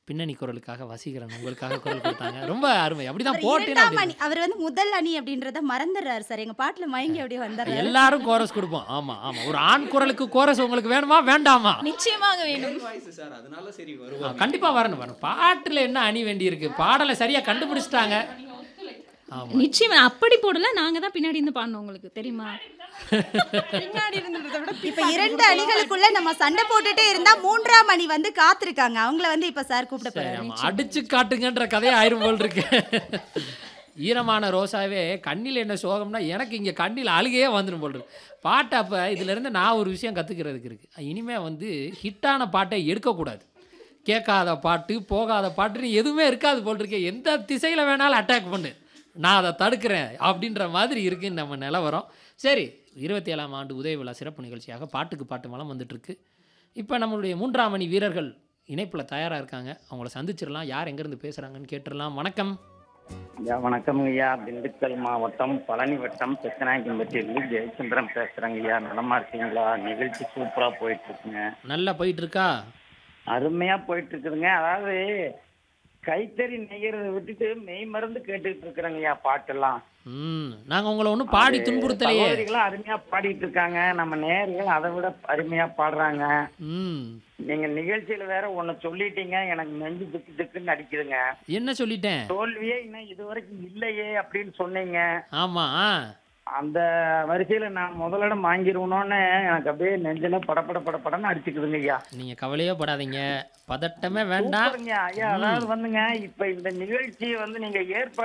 பின்னணி குரலுக்காக வசீகரன் உங்களுக்காக குரல் கொடுத்தாங்க ரொம்ப அருமை அப்படிதான் அவர் போட்டேன்னு இரண்டாம் அப்படி அணி அவர் வந்து முதல் அணி அப்படின்றத மறந்துடுறாரு சார் எங்க பாட்டுல மயங்கி அப்படியே வந்துடுறாரு எல்லாரும் கோரஸ் கொடுப்போம் ஆமா ஆமா ஒரு ஆண் குரலுக்கு கோரஸ் உங்களுக்கு வேணுமா வேண்டாமா நிச்சயமாக வேணும் வாய்ஸ் சார் அதனால சரி ஆ, வருவாங்க கண்டிப்பா வரணும் வரணும் பாட்டுல என்ன அணி வேண்டி இருக்கு பாடலை சரியா கண்டுபிடிச்சிட்டாங்க ஆமா நிச்சயமா அப்படி போடல நாங்க தான் பின்னாடி இருந்து பாடணும் உங்களுக்கு தெரியுமா பின்னாடி இருந்ததை விட இப்ப இரண்டு அணிகளுக்குள்ள நம்ம சண்டை போட்டுட்டே இருந்தா மூன்றாம் அணி வந்து காத்திருக்காங்க அவங்கள வந்து இப்ப சார் கூப்பிட சரி போறாரு ஆமா அடிச்சு காட்டுங்கன்ற கதையே ஆயிரும் போல் இருக்கு ஈரமான ரோசாவே கண்ணில் என்ன சோகம்னா எனக்கு இங்கே கண்ணில் அழுகையே வந்துடும் போல் இருக்கு பாட்டு அப்போ இதிலிருந்து நான் ஒரு விஷயம் கற்றுக்கிறதுக்கு இருக்குது இனிமே வந்து ஹிட்டான பாட்டை எடுக்கக்கூடாது கேட்காத பாட்டு போகாத பாட்டுன்னு எதுவுமே இருக்காது போல் இருக்கு எந்த திசையில் வேணாலும் அட்டாக் பண்ணு நான் அதை தடுக்கிறேன் அப்படின்ற மாதிரி இருக்குன்னு நம்ம நிலவரம் சரி இருபத்தி ஏழாம் ஆண்டு உதய விழா சிறப்பு நிகழ்ச்சியாக பாட்டுக்கு பாட்டு மலம் வந்துட்டுருக்கு இப்போ நம்மளுடைய மூன்றாம் மணி வீரர்கள் இணைப்பில் தயாராக இருக்காங்க அவங்கள சந்திச்சிடலாம் யார் எங்கேருந்து பேசுகிறாங்கன்னு கேட்டுடலாம் வணக்கம் ஐயா வணக்கம் ஐயா திண்டுக்கல் மாவட்டம் பழனி வட்டம் பெத்தநாயக்கம்பட்டியிலிருந்து ஜெயச்சந்திரன் பேசுறேங்க ஐயா நலமா இருக்கீங்களா நிகழ்ச்சி சூப்பரா போயிட்டு இருக்குங்க நல்லா போயிட்டு இருக்கா அருமையா போயிட்டு இருக்குதுங்க அதாவது கைத்தறி நெய்யறதை விட்டுட்டு மெய் மருந்து கேட்டுட்டு இருக்கிறேங்க ஐயா பாட்டெல்லாம் ம் நாங்கள் உங்களை ஒன்றும் பாடி அது துன்புறுத்தலையே சகோதரிகளும் அருமையா பாடிட்டு இருக்காங்க நம்ம நேயர்கள் அதை விட அருமையா பாடுறாங்க ம் நீங்க நிகழ்ச்சியில வேற ஒண்ணு சொல்லிட்டீங்க எனக்கு நெஞ்சு திக்கு திக்குன்னு அடிக்குதுங்க என்ன சொல்லிட்டேன் தோல்வியே இன்னும் இது வரைக்கும் இல்லையே அப்படின்னு சொன்னீங்க ஆமாம் அந்த வரிசையில நான் முதலிடம் வாங்கிருவணும்னு எனக்கு அப்படியே நெஞ்சில படபட படபடன்னு அடிச்சுக்குதுங்க ஐயா நீங்கள் கவலையே படாதீங்க பதட்டமே வேண்டாம் சூப்பருங்க ஐயா அதாவது வந்துங்க இப்ப இந்த நிகழ்ச்சியை வந்து நீங்க ஏற்பாடு